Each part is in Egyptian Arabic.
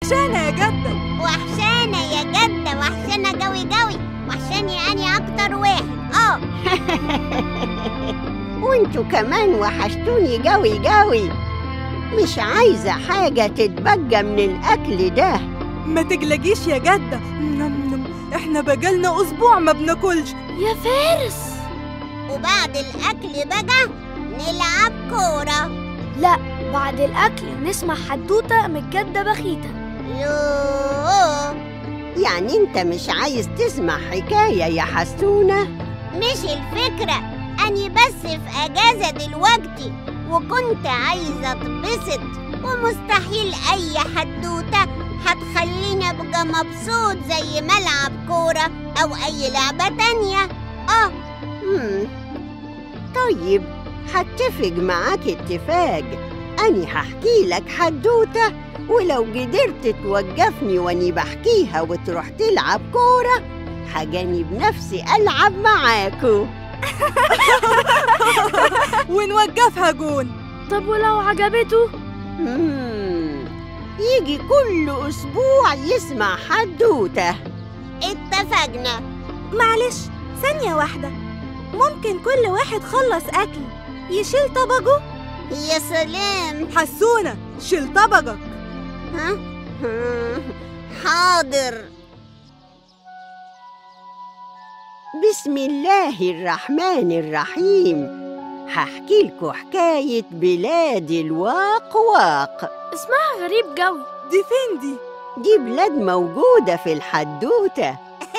وحشانة يا جدة وحشانة يا جدة وحشانة جوي جوي وحشاني أني أكتر واحد آه وانتوا كمان وحشتوني جوي جوي مش عايزة حاجة تتبجى من الأكل ده ما تقلقيش يا جدة نم نم احنا بقالنا أسبوع ما بناكلش يا فارس وبعد الأكل بقى نلعب كورة لا بعد الأكل نسمع حدوتة من الجدة بخيتة يوه يعني انت مش عايز تسمع حكاية يا حسونة مش الفكرة أني بس في أجازة دلوقتي وكنت عايزة أتبسط ومستحيل أي حدوتة هتخليني أبقى مبسوط زي ملعب كورة أو أي لعبة تانية آه مم. طيب هتفق معاك اتفاق أني هحكي لك حدوتة ولو قدرت توقفني واني بحكيها وتروح تلعب كورة هجاني بنفسي ألعب معاكو ونوقفها جون طب ولو عجبته مم. يجي كل أسبوع يسمع حدوتة اتفقنا معلش ثانية واحدة ممكن كل واحد خلص أكل يشيل طبقه يا سلام حسونة شيل طبقك ها حاضر بسم الله الرحمن الرحيم هحكي لكم حكاية بلاد الواق واق اسمها غريب جوي دي فين دي؟ دي بلاد موجودة في الحدوتة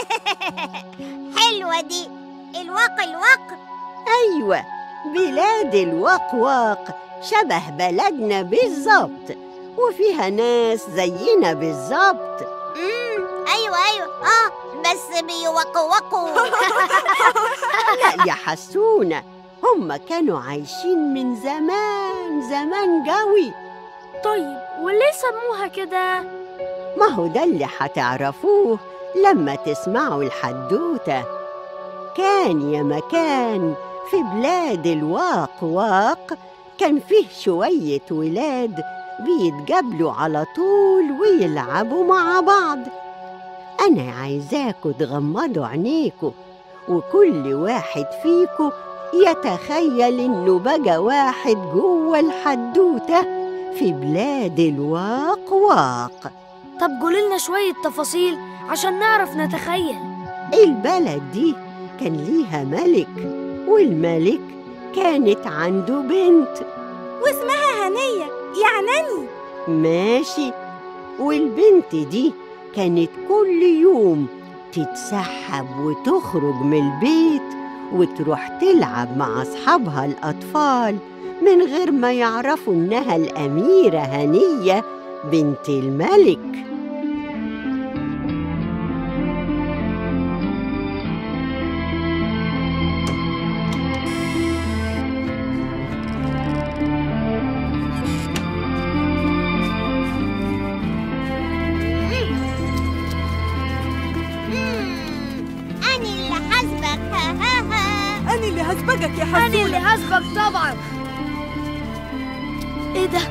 حلوة دي الواق الواق أيوة بلاد الوقواق شبه بلدنا بالظبط وفيها ناس زينا بالظبط امم ايوه ايوه اه بس بيوقوقوا لا يا حسونة هم كانوا عايشين من زمان زمان قوي طيب وليه سموها كده ما هو ده اللي هتعرفوه لما تسمعوا الحدوتة كان يا مكان في بلاد الواق واق كان فيه شوية ولاد بيتقابلوا على طول ويلعبوا مع بعض أنا عايزاكوا تغمضوا عينيكوا وكل واحد فيكوا يتخيل إنه بقى واحد جوه الحدوتة في بلاد الواق واق طب قوليلنا شوية تفاصيل عشان نعرف نتخيل البلد دي كان ليها ملك والملك كانت عنده بنت واسمها هنية يعني ماشي والبنت دي كانت كل يوم تتسحب وتخرج من البيت وتروح تلعب مع أصحابها الأطفال من غير ما يعرفوا إنها الأميرة هنية بنت الملك أنا اللي حاسبك ها ها ها أنا اللي هسبقك يا أنا اللي حسونة هسبق طبعا إيه ده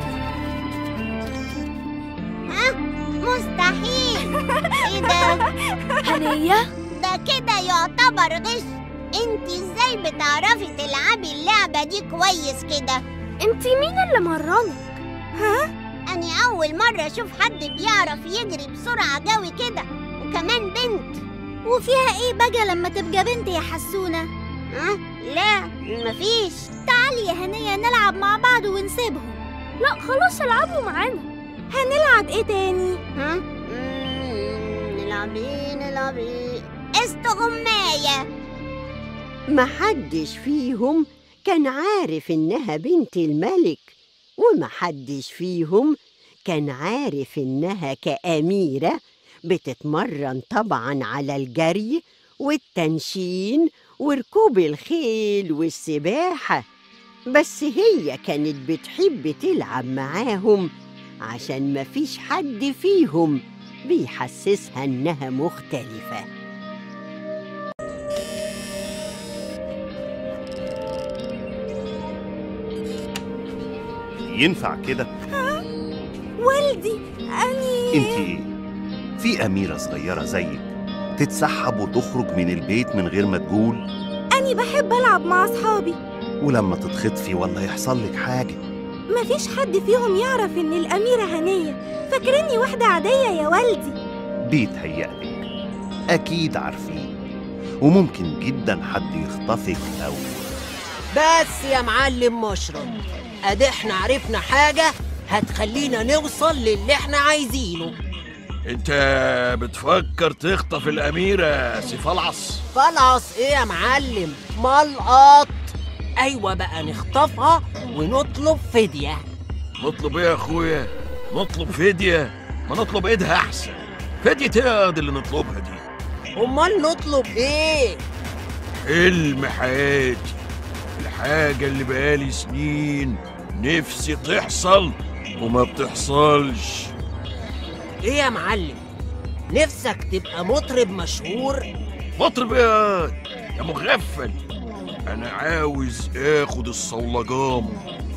ها مستحيل إيه ده هنية ده كده يعتبر غش انت ازاي بتعرفي تلعبي اللعبة دي كويس كده انتي مين اللي مرنك أنا أول مرة أشوف حد بيعرف يجري بسرعة جوي كده وكمان بنت وفيها إيه بقى لما تبقى بنت يا حسونة؟ ها؟ لا مفيش تعالي يا هنية نلعب مع بعض ونسيبهم لا خلاص العبوا معانا هنلعب إيه تاني؟ ها؟ نلعب إيه نلعب إيه؟ استغماية محدش فيهم كان عارف إنها بنت الملك ومحدش فيهم كان عارف إنها كأميرة بتتمرن طبعا على الجري والتنشين وركوب الخيل والسباحة بس هي كانت بتحب تلعب معاهم عشان مفيش حد فيهم بيحسسها إنها مختلفة ينفع كده والدي أني انت ايه في اميره صغيره زيك تتسحب وتخرج من البيت من غير ما تقول أني بحب ألعب مع أصحابي ولما تتخطفي ولا يحصل لك حاجه مفيش حد فيهم يعرف إن الأميرة هنية فاكرني واحدة عادية يا والدي بيتهيألك اكيد عارفين وممكن جدا حد يخطفك او بس يا معلم مشرف ادي احنا عرفنا حاجة هتخلينا نوصل للي احنا عايزينه انت بتفكر تخطف الأميرة سيف العص فلعص ايه يا معلم ملقط ايوه بقى نخطفها ونطلب فدية نطلب ايه يا اخويا نطلب فدية ما نطلب ايدها احسن فدية ايه دي اللي نطلبها دي امال نطلب ايه حلم حياتي الحاجة اللي بقالي سنين نفسي تحصل وما بتحصلش ايه يا معلم نفسك تبقى مطرب مشهور مطرب ايه يا مغفل انا عاوز اخد الصولجام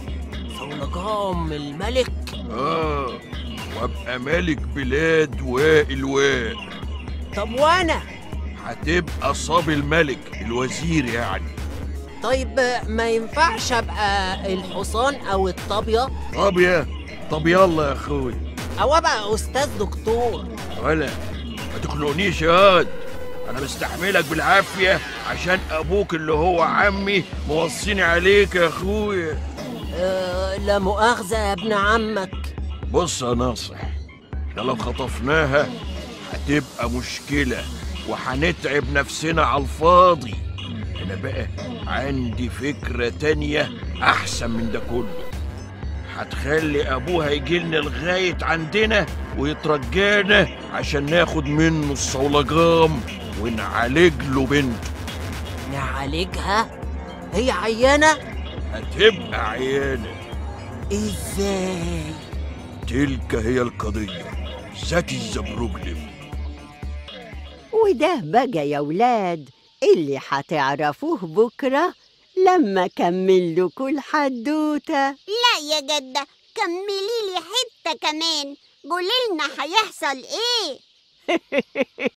صولجام الملك اه وابقى ملك بلاد وائل واء طب وانا هتبقى صبي الملك الوزير يعني طيب ما ينفعش ابقى الحصان او الطابية طب يا طب يلا يا اخوي او ابقى استاذ دكتور ولا ما تخنقنيش يا واد انا مستحملك بالعافيه عشان ابوك اللي هو عمي موصيني عليك يا اخويا أه لا مؤاخذة يا ابن عمك بص يا ناصح احنا لو خطفناها هتبقى مشكله وهنتعب نفسنا على الفاضي انا بقى عندي فكره تانية احسن من ده كله هتخلي ابوها يجيلنا لغايه عندنا ويترجانا عشان ناخد منه الصولجام ونعالج له بنته نعالجها هي عيانة هتبقى عيانه ازاي تلك هي القضيه ذات الزبرجلم وده بقى يا ولاد اللي هتعرفوه بكرة لما أكمل لكم الحدوتة لا يا جدة كملي لي حتة كمان قولي لنا هيحصل ايه